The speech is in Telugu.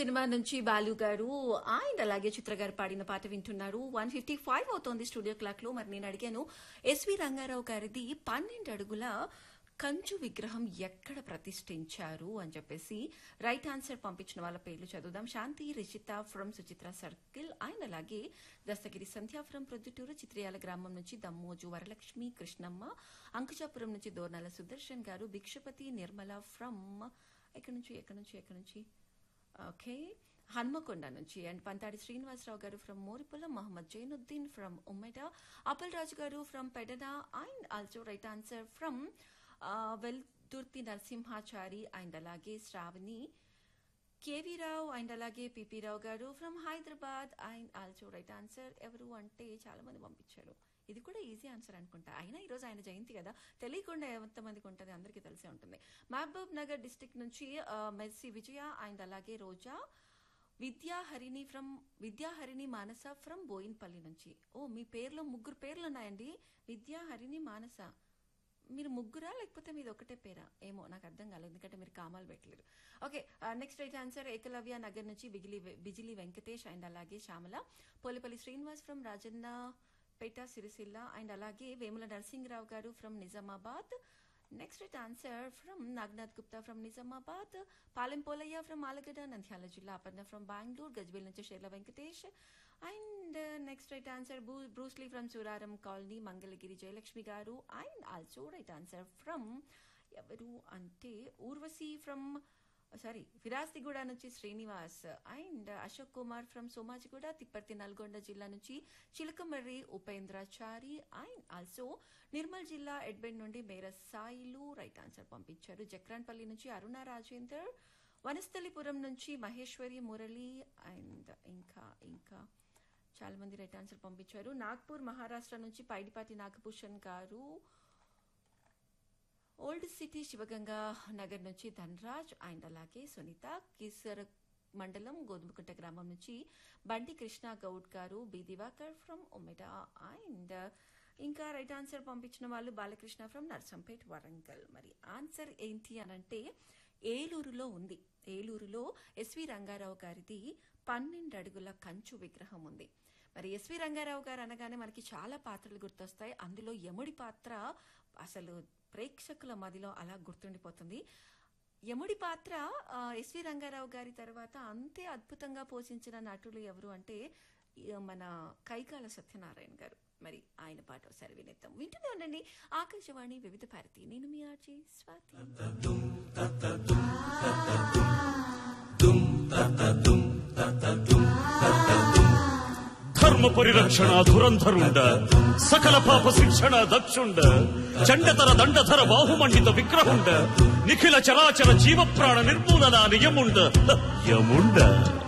సినిమా నుంచి బాలు గారు అండ్ అలాగే చిత్ర గారు పాడిన పాట వింటున్నారు వన్ ఫిఫ్టీ ఫైవ్ అవుతోంది స్టూడియో క్లాక్ లో మరి నేను అడిగాను ఎస్వి రంగారావు గారిది పన్నెండు అడుగుల కంచు విగ్రహం ఎక్కడ ప్రతిష్ఠించారు అని చెప్పేసి రైట్ ఆన్సర్ పంపించిన వాళ్ళ పేర్లు చదువుదాం Shanti Rishitha from Suchitra circle and అలాగే దస్తగిరి సంధ్య ఫ్రమ్ ప్రొద్దుటూరు చిత్రయాల గ్రామం నుంచి దమ్మోజు వరలక్ష్మి కృష్ణమ్మ అంకుచాపురం నుంచి దోర్నాల సుదర్శన్ గారు భిక్షపతి నిర్మల ఫ్రమ్ ఎక్కడి నుంచి ఎక్కడి నుంచి ఎక్కడి నుంచి ఓకే హన్మకొండ నుంచి and Panthadi Srinivasarao garu from Moripulam Mohammed Zainuddin from Ummeda Apal Raju garu from Pedana and also right answer from Veldurthi Narasimhachari and అలాగే శ్రావణి కేవీ రావు అండ్ అలాగే PP Rao garu from Hyderabad and also right answer ఎవరు అంటే చాలా మంది పంపించారు ఇది కూడా ఈజీ ఆన్సర్ అనుకుంటా అయినా ఈరోజు ఆయన జయంతి కదా తెలియకుండా ఎంతమందికి ఉంటుంది అందరికీ తెలిసే ఉంటుంది మహబూబ్ నగర్ డిస్టిక్ నుంచి ఆ, మెర్సీ విజయ అండ్ అలాగే రోజా విద్యాహరిణి ఫ్రమ్ విద్యాహరిణి మానస ఫ్రమ్ బోయిన్పల్లి నుంచి ఓ మీ పేర్లో ముగ్గురు పేర్లు ఉన్నాయండి విద్యాహరిణి మానస మీరు ముగ్గురా లేకపోతే మీది ఒకటే పేరా ఏమో నాకు అర్థం కాలేదు ఎందుకంటే మీరు కామాలు పెట్టలేరు okay next right answer Ekalavya Nagar నుంచి బిగిలి బిజిలి వెంకటేష్ అండ్ అలాగే శ్యామల పోలిపల్లి శ్రీనివాస్ ఫ్రమ్ రాజన్న పేట సిరిసిల్ల అండ్ అలాగే Vemula Narasimharao garu from Nizamabad next right answer from Naganath Gupta from Nizamabad Palem Polayya from Allagadda Nandyal జిల్లా అపర్ణ ఫ్రమ్ బెంగళూరు గజ్వేల్ నుంచి Sherla Venkatesh and next right answer Bruce Lee from Suraram colony Mangalagiri Jayalakshmi garu and also right answer from ఎవరు అంటే ఊర్వశి ఫ్రమ్ సారీ ఫిరాస్తిగూడ నుంచి శ్రీనివాస్ అండ్ అశోక్ కుమార్ ఫ్రమ్ సోమాజిగూడ తిప్పర్తి నల్గొండ జిల్లా నుంచి చిలకమర్రి ఉపేంద్రాచారి అండ్ ఆల్సో నిర్మల్ జిల్లా ఎడ్బెండ్ నుండి మేర సాయిలు రైట్ ఆన్సర్ పంపించారు జక్రాన్పల్లి నుంచి అరుణ రాజేందర్ వనస్థలిపురం నుంచి మహేశ్వరి మురళి అండ్ ఇంకా ఇంకా చాలా మంది రైట్ ఆన్సర్ పంపించారు నాగ్పూర్ మహారాష్ట్ర నుంచి పైడిపాటి నాగభూషణ్ గారు ఓల్డ్ సిటీ శివగంగా నగర్ నుంచి ధనరాజ్ అండ్ అలాగే సునీత కిసర్ మండలం గోధుమకుంట గ్రామం నుంచి బండి కృష్ణ గౌడ్ గారు బి దివాకర్ ఫ్రమ్ ఒమెడా అండ్ ఇంకా రైట్ ఆన్సర్ పంపించిన వాళ్ళు బాలకృష్ణ ఫ్రమ్ నర్సంపేట్ వరంగల్ మరి ఆన్సర్ ఏంటి అనంటే ఏలూరులో ఉంది ఏలూరులో ఎస్వి రంగారావు గారిది పన్నెండు అడుగుల కంచు విగ్రహం ఉంది మరి ఎస్వి రంగారావు గారు అనగానే మనకి చాలా పాత్రలు గుర్తొస్తాయి అందులో యముడి పాత్ర అసలు ప్రేక్షకుల మదిలో అలా గుర్తుండిపోతుంది యముడి పాత్ర ఆ, ఎస్వి రంగారావు గారి తర్వాత అంతే అద్భుతంగా పోషించిన నటులు ఎవరు అంటే ఈ, మన కైకాల సత్యనారాయణ గారు మరి ఆయన పాట ఒకసారి వినేద్దాం వింటూనే ఉండండి ఆకాశవాణి వివిధ భారతి నేను మీ ఆర్జీ స్వాతి ధర్మ పరిరక్షణ ధురంధరుండ సకల పాప శిక్షణ దక్షుండ చండతర దండధర బాహుమండిత విగ్రహుండ నిఖిల చరాచర జీవ ప్రాణ నిర్మూలన నియముండ యముండ